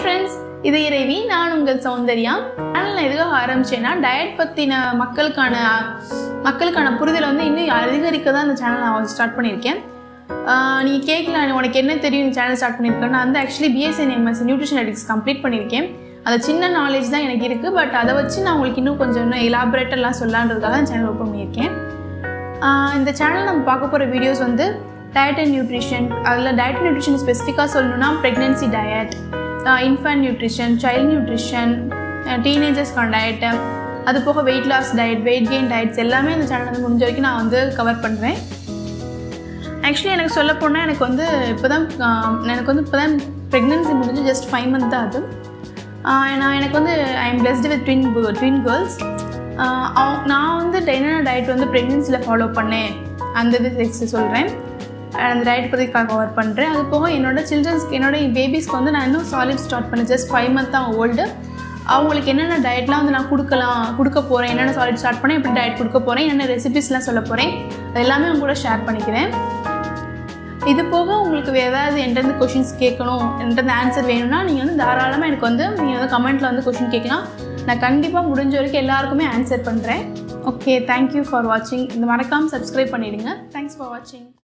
friends இது இறைவி நான் உங்கள் சௌந்தர்யா சேனல் நான் எதுக்காக ஆரம்பிச்சேன்னா டயட் பற்றின மக்களுக்கான மக்களுக்கான புரிதலை வந்து இன்னும் அதிகரிக்க தான் இந்த சேனல் நான் ஸ்டார்ட் பண்ணியிருக்கேன் நீ கேட்கலாம் உனக்கு என்ன தெரியும் இந்த சேனல் ஸ்டார்ட் பண்ணியிருக்கேன் நான் வந்து actually BSN MS nutrition dietetics complete பண்ணியிருக்கேன் அது சின்ன நாலேஜ் தான் எனக்கு இருக்குது பட் அதை வச்சு நான் உங்களுக்கு இன்னும் கொஞ்சம் இன்னும் எலாபரேட்டெல்லாம் சொல்லலான்றதுக்காக தான் சேனல் ஓப்பன் பண்ணியிருக்கேன் ஆஹ் இந்த சேனல் நம்ம பார்க்க போகிற வீடியோஸ் வந்து டயட் அண்ட் நியூட்ரிஷன் அதில் டயட் அண்ட் நியூட்ரிஷன் ஸ்பெசிஃபிக்காக சொல்லணும்னா pregnancy diet infant nutrition child nutrition டீனேஜர்ஸ்க்கான டயட்டு அது போக weight loss diet weight gain diets எல்லாமே இந்த சேனல் வந்து முடிஞ்ச வரைக்கும் நான் வந்து கவர் பண்ணுறேன் ஆக்சுவலி எனக்கு சொல்ல போனால் எனக்கு வந்து இப்போ தான் எனக்கு வந்து இப்போ தான் ப்ரெக்னென்சி முடிஞ்சு ஜஸ்ட் ஃபைவ் மந்த் தான் அது ஆஹ் நான் எனக்கு வந்து I am blessed with twin twin girls நான் வந்து என்னென்ன டயட் வந்து ப்ரெக்னென்சியில் ஃபாலோ பண்ணேன் அந்த இது செக்ஸ் சொல்கிறேன் அந்த டயட் பற்றி கவர் பண்ணுறேன் அது போக என்னோட சில்ட்ரன்ஸ்க்கு என்னோட பேபிஸ்க்கு வந்து நான் இன்னும் சாலிட் ஸ்டார்ட் பண்ணேன் ஜஸ்ட் ஃபைவ் மந்த் தான் ஓல்டு அவங்களுக்கு என்னென்ன டயட்லாம் வந்து நான் கொடுக்கலாம் கொடுக்க போகிறேன் என்னென்ன சாலிட் ஸ்டார்ட் பண்ணேன் எப்படி டயட் கொடுக்க போகிறேன் என்னென்ன ரெசிபிஸ்லாம் சொல்ல போகிறேன் அது எல்லாமே உங்க கூட ஷேர் பண்ணிக்கிறேன் இது போக உங்களுக்கு வேறு ஏதாவது என்கிட்ட கொஷின்ஸ் கேட்கணும் என்கிட்ட ஆன்சர் வேணும்னா நீங்கள் வந்து தாராளமாக எனக்கு வந்து நீங்கள் வந்து கமெண்ட்டில் வந்து கொஷின் கேட்கலாம் நான் கண்டிப்பாக முடிஞ்ச வரைக்கும் எல்லாருக்குமே ஆன்சர் பண்ணுறேன் ஓகே தேங்க்யூ ஃபார் வாட்சிங் இந்த மறக்காமல் சப்ஸ்கிரைப் பண்ணிவிடுங்க தேங்க்ஸ் ஃபார் வாட்சிங்